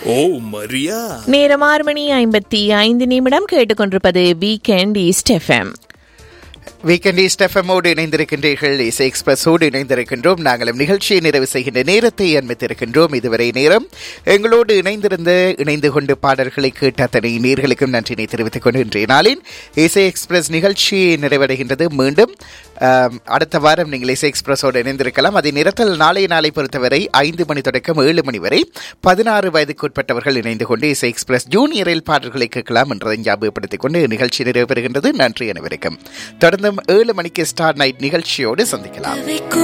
ஓ மரியா நேரம் ஆறு மணி ஐம்பத்தி ஐந்து நிமிடம் கேட்டுக்கொண்டிருப்பது weekend east FM weekend east எஃப்எம்மோடு இணைந்திருக்கின்றீர்கள் இசை எக்ஸ்பிரஸோடு இணைந்திருக்கின்றோம் நாங்களும் நிகழ்ச்சியை நிறைவு செய்கின்ற நேரத்தை அனுமதித்திருக்கின்றோம் இதுவரை நேரம் எங்களோடு இணைந்திருந்த இணைந்து கொண்டு பாடல்களை கேட்ட அத்தனை நேர்களுக்கும் நன்றினை தெரிவித்துக் கொண்டு இன்றைய நாளின் இசை எக்ஸ்பிரஸ் நிகழ்ச்சி நிறைவடைகின்றது மீண்டும் ஆம், அடுத்த வாரம் நீங்கள் இசை எக்ஸ்பிரஸோடு இணைந்திருக்கலாம் அதே நேரத்தில் நாளைய நாளை பொறுத்தவரை ஐந்து மணி தொடக்கம் ஏழு மணி வரை பதினாறு வயதுக்குட்பட்டவர்கள் இணைந்து கொண்டு இசை எக்ஸ்பிரஸ் ஜூனியரில் பாடல்களை கேட்கலாம் என்றதை ஞாபகப்படுத்திக் கொண்டு நிகழ்ச்சி நிறைவு பெறுகின்றது நன்றி அனைவருக்கும் தொடர்ந்தும் ஏழு மணிக்கு ஸ்டார் நைட் நிகழ்ச்சியோடு சந்திக்கலாம் வைக்கும்